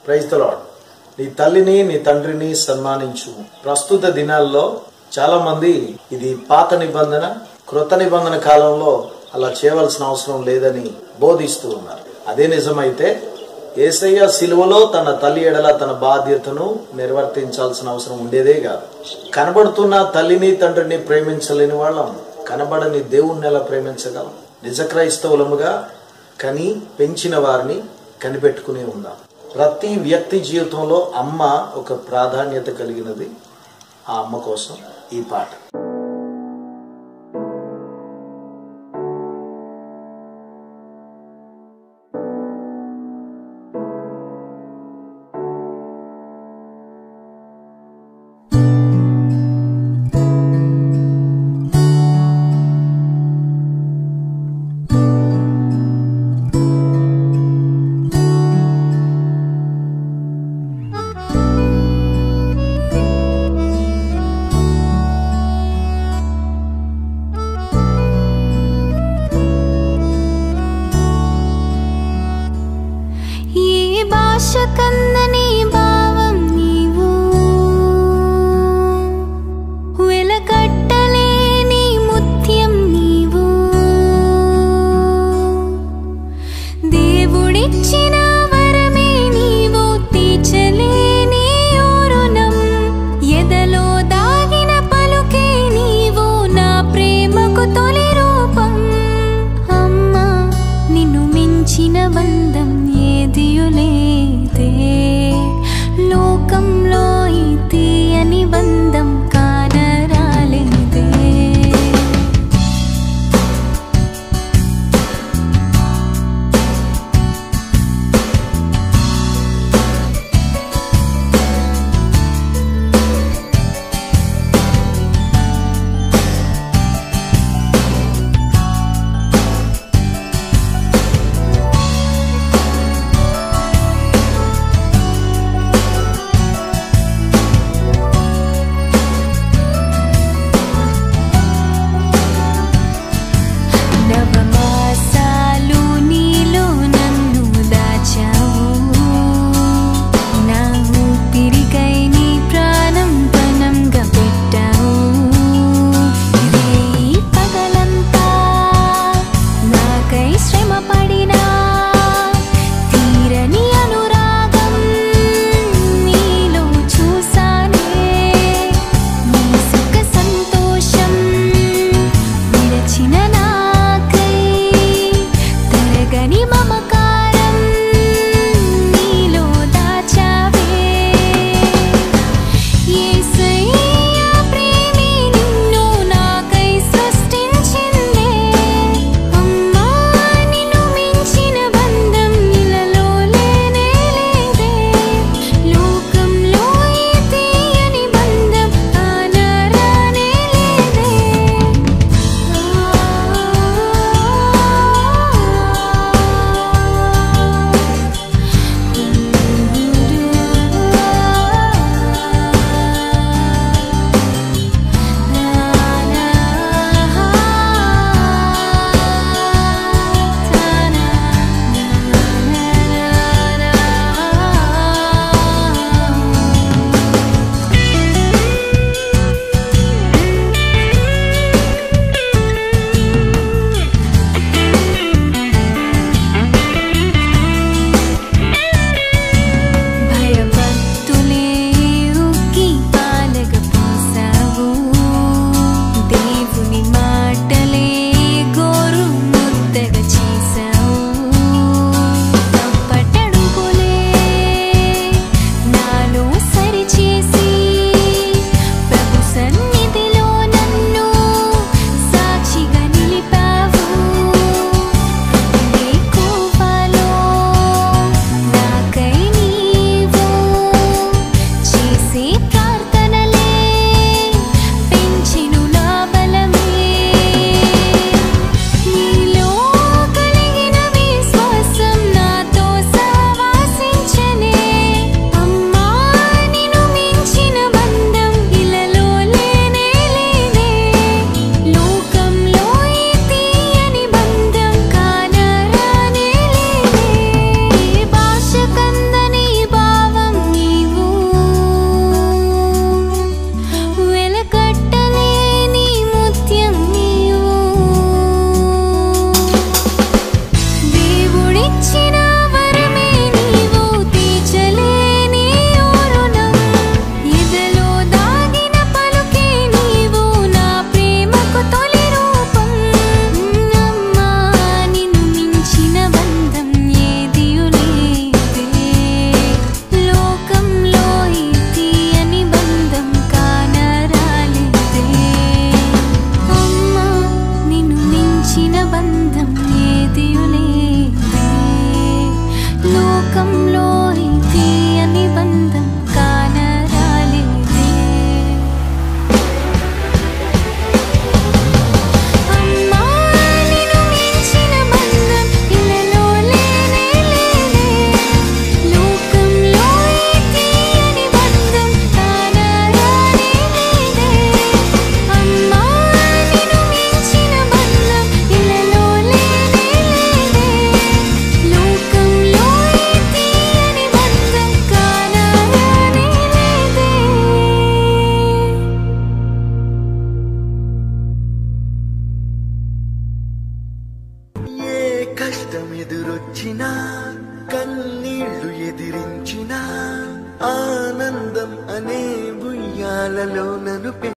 క్రైస్తలాడు నీ తల్లిని నీ తండ్రిని సన్మానించు ప్రస్తుత దినాల్లో చాలా మంది ఇది పాత నిబంధన కృత నిబంధన కాలంలో అలా చేయవలసిన అవసరం లేదని బోధిస్తూ ఉన్నారు అదే నిజమైతే ఏసయ్య సిలువలో తన తల్లి ఎడల తన బాధ్యతను నిర్వర్తించాల్సిన అవసరం ఉండేదే కాదు కనబడుతున్న తల్లిని తండ్రిని ప్రేమించలేని వాళ్ళం కనబడని దేవుణ్ణి ఎలా ప్రేమించగలం నిజ క్రైస్తవులముగా కని పెంచిన వారిని కనిపెట్టుకుని ఉందాం ప్రతి వ్యక్తి జీవితంలో అమ్మ ఒక ప్రాధాన్యత కలిగినది ఆ అమ్మ కోసం ఈ పాట ఏ భాష కందని భావం నీవు వెలకట్టలేని ముత్యం నీవు దేవుడిచ్చిన వరమే నీవు తీర్చలేని ఓరునం ఎదలో దాగిన పలుకే నీవు నా ప్రేమకు తొలి రూపం అమ్మా నిన్ను మించిన బంధం ఏదియులేదే కష్టం ఎదురొచ్చినా కన్నీళ్లు ఎదిరించిన ఆనందం అనే బుయ్యాలలో నన్ను పె-